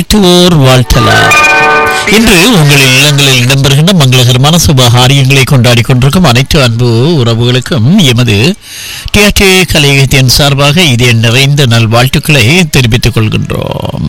வாழ்த்துவோர் வாழ்த்தலாம் இன்று உங்கள் இல்லங்களில் இடம்பெறுகின்ற மங்களகரமான சுபகாரியங்களை கொண்டாடி கொண்டிருக்கும் அனைத்து அன்பு உறவுகளுக்கும் எமது டிஆர்டி கலையகத்தின் சார்பாக இதே நிறைந்த நல்வாழ்த்துக்களை தெரிவித்துக் கொள்கின்றோம்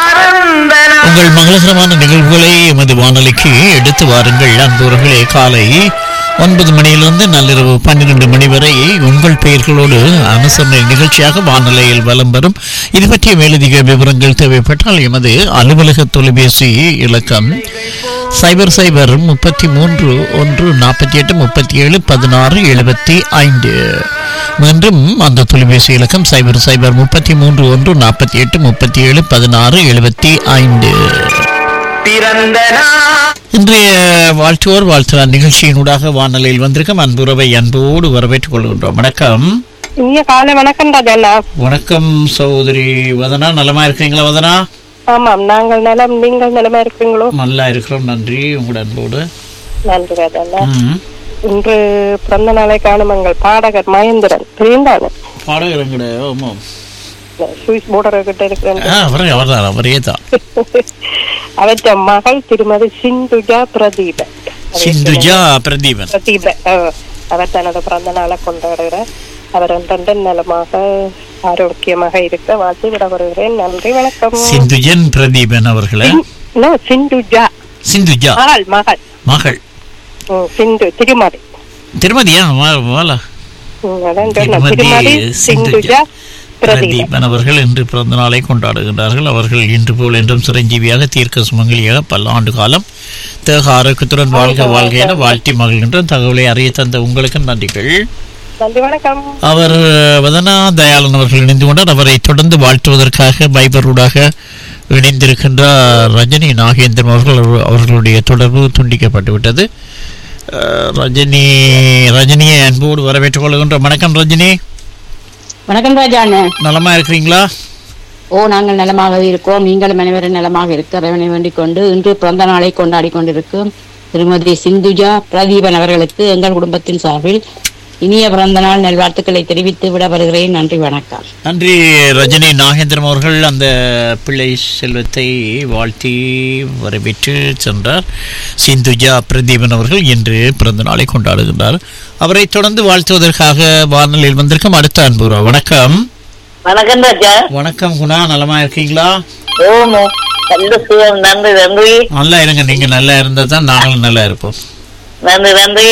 உங்கள் மங்களகரமான நிகழ்வுகளை எமது வானொலிக்கு எடுத்து வாருங்கள் அன்புறர்களே காலை ஒன்பது மணியிலிருந்து நள்ளிரவு பன்னிரண்டு மணி வரை உங்கள் பெயர்களோடு அனுசரணை நிகழ்ச்சியாக வானொலியில் வலம் வரும் இது பற்றிய மேலதிக விவரங்கள் தேவைப்பட்டால் எமது அலுவலக தொலைபேசி இலக்கம் சைபர் சைபர் முப்பத்தி மூன்று ஒன்று நாற்பத்தி எட்டு முப்பத்தி ஏழு பதினாறு எழுபத்தி ஐந்து மீண்டும் அந்த தொலைபேசி இலக்கம் சைபர் சைபர் முப்பத்தி மூன்று ஒன்று நாற்பத்தி எட்டு முப்பத்தி ஏழு பதினாறு எழுபத்தி ஐந்து பிறந்த நாள் இன்றைய வாழ்த்துவோர் வாழ்த்துவார் நிகழ்ச்சியினூடாக வானொலியில் வந்திருக்கும் அன்புறவை அன்போடு வரவேற்றுக் கொள்கின்றோம் வணக்கம் இனிய காலை வணக்கம் ராஜண்ணா வணக்கம் சகோதரி வதனா நலமா இருக்கீங்களா வதனா ஆமாம் நாங்கள் நலம் நீங்கள் நலமா இருக்கிறீங்களோ நல்லா இருக்கிறோம் நன்றி உங்களோட அன்போடு நன்றி ராஜண்ணா ம். இன்று பிறந்த நாளை காணும் எங்கள் பாடகர் மகேந்திரன் தெரிந்தானு பாடகர் எங்கட ஆமாம் சுவிஸ் போர்டர் கிட்ட இருக்கிறேன் ஆ, அவரே அவர்தான் அவரே தான் அவற்ற மகள் திருமதி சிந்துஜா பிரதீபன் சிந்துஜா பிரதீபன் பிரதீப அவர் தனது பிறந்த நாளை கொண்டாடுகிறார் அவர் அன்றன் நலமாக ஆரோக்கியமாக இருக்க வாழ்த்து விட வருகிறேன் நன்றி வணக்கம் சிந்துஜன் பிரதீபன் அவர்களை No, சிந்துஜா சிந்துஜா மகள் மகள் மகள் ம், சிந்து திருமதி திருமதியா வா- வாலா ம், அதான் சொன்னேன். திருமதி திருமதி சிந்துஜா பிரதீபன் பிரதீபன் அவர்கள் இன்று பிறந்த நாளை கொண்டாடுகின்றார்கள் அவர்கள் இன்று போல் என்றும் சிரஞ்சீவியாக தீர்க்க சுமங்கலியாக பல ஆண்டு காலம் தேக ஆரோக்கியத்துடன் வாழ்க வாழ்க என வாழ்த்தி மகிழ்கின்ற தகவலை அறிய தந்த உங்களுக்கு நன்றிகள் நன்றி வணக்கம் அவர் வதனா தயாளன் அவர்கள் இணைந்து கொண்டார் அவரை தொடர்ந்து வாழ்த்துவதற்காக பைபரூடாக இணைந்திருக்கின்றார் ரஜினி நாகேந்திரன் அவர்கள் அவர்களுடைய தொடர்பு துண்டிக்கப்பட்டு விட்டது அஹ், ரஜினி ரஜினியை அன்போடு வரவேற்றுக் கொள்கின்ற வணக்கம் ரஜினி வணக்கம் ராஜா அண்ணன் நலமா இருக்கிறீங்களா ஓ நாங்கள் நலமாக இருக்கோம் நீங்களும் அனைவரும் நலமாக இருக்கிறவனை வேண்டிக் கொண்டு இன்று பிறந்த நாளை கொண்டாடி கொண்டிருக்கும் திருமதி சிந்துஜா பிரதீபன் அவர்களுக்கு எங்கள் குடும்பத்தின் சார்பில் இனிய பிறந்த நாள் நல்வாழ்த்துக்களை தெரிவித்து விட வருகிறேன் நன்றி வணக்கம் நன்றி ரஜினி நாகேந்திரம் அவர்கள் அந்த பிள்ளை செல்வத்தை வாழ்த்தி வரவேற்று சென்றார் சிந்துஜா பிரதீபன் அவர்கள் இன்று பிறந்த நாளை கொண்டாடுகின்றார் அவரை தொடர்ந்து வாழ்த்துவதற்காக வானொலியில் வந்திருக்கும் அடுத்த அன்புரா வணக்கம் வணக்கம் ராஜா வணக்கம் குணா நலமா இருக்கீங்களா ஓமோ நல்ல சுகம் நன்றி நன்றி நல்லா இருங்க நீங்க நல்லா இருந்தா தான் நாங்களும் நல்லா இருப்போம் நன்றி நன்றி